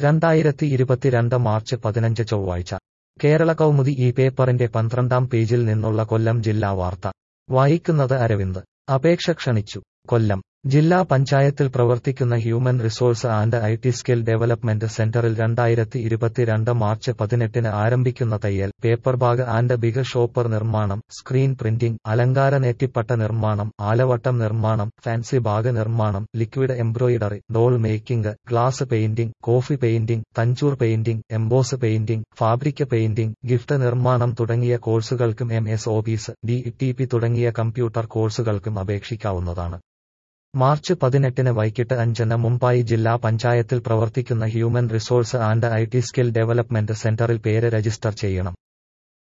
രണ്ടായിരത്തി ഇരുപത്തിരണ്ട് മാർച്ച് പതിനഞ്ച് ചൊവ്വാഴ്ച കേരള കൗമുദി ഈ പേപ്പറിന്റെ പന്ത്രണ്ടാം പേജിൽ നിന്നുള്ള കൊല്ലം ജില്ലാ വാർത്ത വായിക്കുന്നത് അരവിന്ദ് അപേക്ഷ ക്ഷണിച്ചു കൊല്ലം ജില്ലാ പഞ്ചായത്തിൽ പ്രവർത്തിക്കുന്ന human resource and I T skill development സെന്ററിൽ രണ്ടായിരത്തി ഇരുപത്തിരണ്ട് മാർച്ച് പതിനെട്ടിന് ആരംഭിക്കുന്ന തയ്യൽ paper bag and big shopper നിർമ്മാണം സ്ക്രീൻ പ്രിന്റിംഗ് അലങ്കാര നെറ്റിപ്പട്ട നിർമ്മാണം ആലവട്ടം നിർമ്മാണം ഫാൻസി ബാഗ് നിർമ്മാണം liquid embroidery doll making glass painting coffee painting Tanjore painting emboss painting fabric painting gift നിർമ്മാണം തുടങ്ങിയ കോഴ്സുകൾക്കും M S office D T P തുടങ്ങിയ കമ്പ്യൂട്ടർ കോഴ്സുകൾക്കും അപേക്ഷിക്കാവുന്നതാണ് മാർച്ച് പതിനെട്ടിന് വൈകിട്ട് അഞ്ചിന് മുമ്പായി ജില്ലാ പഞ്ചായത്തിൽ പ്രവർത്തിക്കുന്ന human resource and I T skill development സെന്ററിൽ പേര് രജിസ്റ്റർ ചെയ്യണം